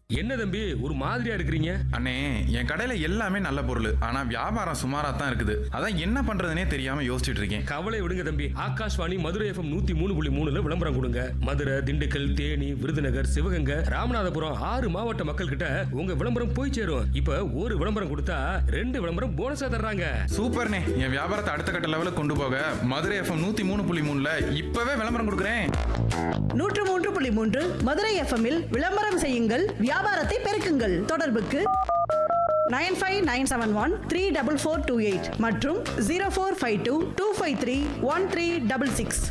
என்ன தம்பி ஒரு மாதிரியா இருக்கிறீங்க அண்ணே என் கடையில எல்லாமே நல்ல பொருள் ஆனா வியாபாரம் சுமாரா தான் இருக்குது அதான் என்ன பண்றதுனே தெரியாம யோசிச்சுட்டு இருக்கேன் கவலை விடுங்க தம்பி ஆகாஷ்வாணி மதுரை எஃப்எம் நூத்தி மூணு புள்ளி மூணுல விளம்பரம் கொடுங்க மதுரை திண்டுக்கல் தேனி விருதுநகர் சிவகங்கை ராமநாதபுரம் ஆறு மாவட்ட மக்கள் கிட்ட உங்க விளம்பரம் போய் சேரும் இப்ப ஒரு விளம்பரம் கொடுத்தா ரெண்டு விளம்பரம் போனஸா தர்றாங்க சூப்பர்ண்ணே என் வியாபாரத்தை அடுத்த கட்ட லெவலுக்கு கொண்டு போக மதுரை எஃப்எம் நூத்தி மூணு புள்ளி மூணுல இப்பவே விளம்பரம் கொடுக்குறேன் நூற்று மூன்று புள்ளி மூன்று மதுரை எஃப்எம்மில் விளம்பரம் செய்யுங்கள் வியாபாரத்தை பெருக்குங்கள் தொடர்புக்கு nine five nine seven one three double four two eight மற்றும் zero four five two two five three one three double six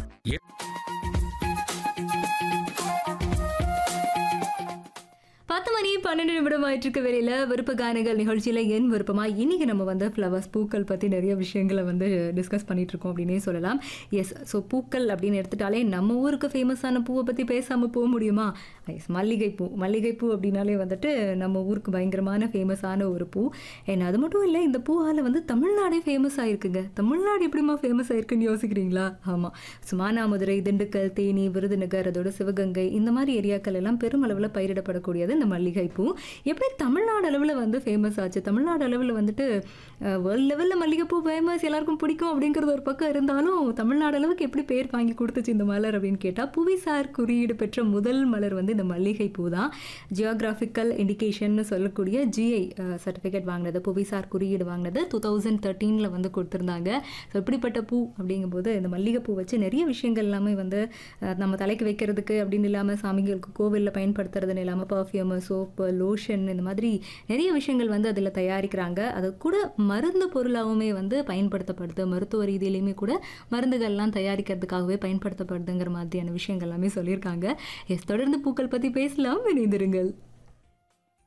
பத்து மணி பன்னெண்டு நிமிடம் ஆயிட்டு இருக்க வேலையில விருப்ப கானங்கள் நிகழ்ச்சியில என் விருப்பமா இன்னைக்கு நம்ம வந்து ஃப்ளவர்ஸ் பூக்கள் பத்தி நிறைய விஷயங்களை வந்து டிஸ்கஸ் பண்ணிட்டு இருக்கோம் அப்படின்னே சொல்லலாம் எஸ் ஸோ பூக்கள் அப்படின்னு எடுத்துட்டாலே நம்ம ஊருக்கு ஃபேமஸான பூவை பத்தி பேசாம போக முடியுமா எஸ் மல்லிகைப்பூ மல்லிகைப்பூ அப்படின்னாலே வந்துட்டு நம்ம ஊருக்கு பயங்கரமான ஃபேமஸான ஒரு பூ ஏன்னா அது மட்டும் இல்லை இந்த பூவால வந்து தமிழ்நாடே ஃபேமஸ் ஆயிருக்குங்க தமிழ்நாடு எப்படிமா ஃபேமஸ் ஆயிருக்குன்னு யோசிக்கிறீங்களா ஆமா சுமானாமதுரை திண்டுக்கல் தேனி விருதுநகர் அதோட சிவகங்கை இந்த மாதிரி ஏரியாக்கள் எல்லாம் பெருமளவில் பயிரிடப்படக்கூடியது இந்த மல்லிகைப்பூ எப்படி தமிழ்நாடு அளவில் வந்து ஃபேமஸ் ஆச்சு தமிழ்நாடு அளவில் வந்துட்டு வேர்ல்டு லெவலில் மல்லிகைப்பூ ஃபேமஸ் எல்லாருக்கும் பிடிக்கும் அப்படிங்கிறது ஒரு பக்கம் இருந்தாலும் தமிழ்நாடு அளவுக்கு எப்படி பேர் வாங்கி கொடுத்துச்சு இந்த மலர் அப்படின்னு கேட்டால் புவிசார் குறியீடு பெற்ற முதல் மலர் வந்து இந்த மல்லிகைப்பூ தான் ஜியோகிராஃபிக்கல் இண்டிகேஷன் சொல்லக்கூடிய ஜிஐ சர்டிஃபிகேட் வாங்கினது புவிசார் குறியீடு வாங்கினது டூ தௌசண்ட் தேர்ட்டீனில் வந்து கொடுத்துருந்தாங்க ஸோ இப்படிப்பட்ட பூ அப்படிங்கும்போது இந்த மல்லிகைப்பூ வச்சு நிறைய விஷயங்கள் எல்லாமே வந்து அஹ், நம்ம தலைக்கு வைக்கிறதுக்கு அப்படின்னு இல்லாமல் சாமிகளுக்கு கோவிலில் பயன்படுத்துறதுன்னு இல்லாமல் பர்ஃப்யூம் சோப்பு லோஷன் இந்த மாதிரி நிறைய விஷயங்கள் வந்து அதில் தயாரிக்கிறாங்க அது கூட மருந்து பொருளாகவுமே வந்து பயன்படுத்தப்படுது மருத்துவ ரீதியிலையுமே கூட மருந்துகள்லாம் தயாரிக்கிறதுக்காகவே பயன்படுத்தப்படுதுங்கிற மாதிரியான விஷயங்கள் எல்லாமே சொல்லியிருக்காங்க எஸ் தொடர்ந்து பூக்கள் பற்றி பேசலாம் இணைந்திருங்கள்